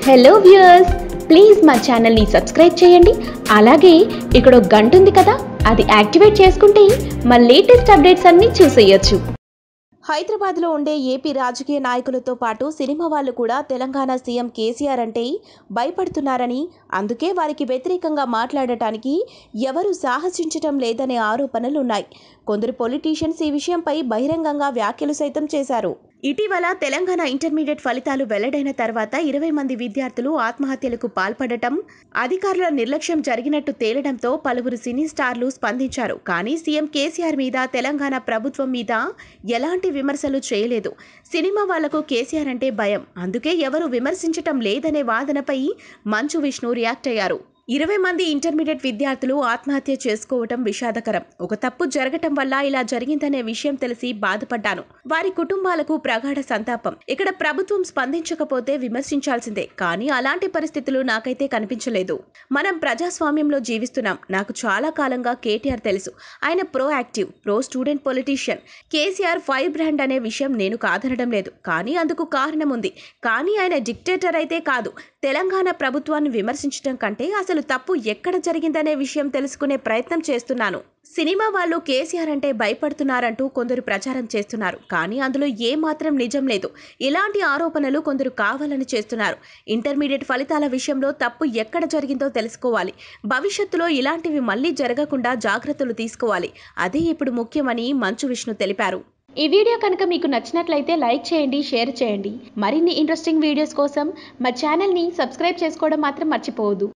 hello viewers please మా ఛానల్ని subscribe చేయండి అలాగే ఇక్కడ ఒక గంట ఉంది కదా అది యాక్టివేట్ చేసుకుంటే మా లేటెస్ట్ అప్డేట్స్ అన్నీ చూసేయొచ్చు హైదరాబాద్లో ఉండే ఏపీ రాజకీయ నాయకులతో పాటు సినిమా వాళ్ళు కూడా తెలంగాణ సీఎం కేసీఆర్ అంటే భయపడుతున్నారని అందుకే వారికి వ్యతిరేకంగా మాట్లాడటానికి ఎవరు సాహసించటం లేదనే ఆరోపణలున్నాయి కొందరు పొలిటీషియన్స్ ఈ విషయంపై బహిరంగంగా వ్యాఖ్యలు సైతం చేశారు ఇటీవల తెలంగాణ ఇంటర్మీడియట్ ఫలితాలు వెల్లడైన తర్వాత ఇరవై మంది విద్యార్థులు ఆత్మహత్యలకు పాల్పడటం అధికారుల నిర్లక్ష్యం జరిగినట్టు తేలడంతో పలువురు సినీ స్టార్లు స్పందించారు కానీ సీఎం కేసీఆర్ మీద తెలంగాణ ప్రభుత్వం మీద ఎలాంటి విమర్శలు చేయలేదు సినిమా వాళ్లకు కేసీఆర్ అంటే భయం అందుకే ఎవరు విమర్శించటం లేదనే వాదనపై మంచు విష్ణు రియాక్ట్ అయ్యారు ఇరవై మంది ఇంటర్మీడియట్ విద్యార్థులు ఆత్మహత్య చేసుకోవటం విషాదకరం ఒక తప్పు జరగటం వల్ల ఇలా జరిగిందనే విషయం తెలిసి బాధపడ్డాను వారి కుటుంబాలకు ప్రగాఢ సంతాపం ఇక్కడ ప్రభుత్వం స్పందించకపోతే విమర్శించాల్సిందే కానీ అలాంటి పరిస్థితులు నాకైతే కనిపించలేదు మనం ప్రజాస్వామ్యంలో జీవిస్తున్నాం నాకు చాలా కాలంగా కేటీఆర్ తెలుసు ఆయన pro active pro student politician KCR five brand అనే విషయం నేను కాదనడం లేదు కానీ అందుకు కారణం ఉంది కానీ ఆయన డిక్టేటర్ అయితే కాదు తెలంగాణ ప్రభుత్వాన్ని విమర్శించడం కంటే అసలు తప్పు ఎక్కడ జరిగిందనే విషయం తెలుసుకునే ప్రయత్నం చేస్తున్నాను సినిమా వాళ్ళు కేసీఆర్ అంటే భయపడుతున్నారంటూ కొందరు ప్రచారం చేస్తున్నారు కానీ అందులో ఏ మాత్రం నిజం లేదు ఇలాంటి ఆరోపణలు కొందరు కావాలని చేస్తున్నారు ఇంటర్మీడియట్ ఫలితాల విషయంలో తప్పు ఎక్కడ జరిగిందో తెలుసుకోవాలి భవిష్యత్తులో ఇలాంటివి మళ్ళీ జరగకుండా జాగ్రత్తలు తీసుకోవాలి అదే ఇప్పుడు ముఖ్యమని మంచు విష్ణు తెలిపారు ఈ వీడియో కనుక మీకు నచ్చినట్లయితే లైక్ చేయండి షేర్ చేయండి మరిన్ని ఇంట్రెస్టింగ్ వీడియోస్ కోసం మా ఛానల్ని సబ్స్క్రైబ్ చేసుకోవడం మాత్రం మర్చిపోవద్దు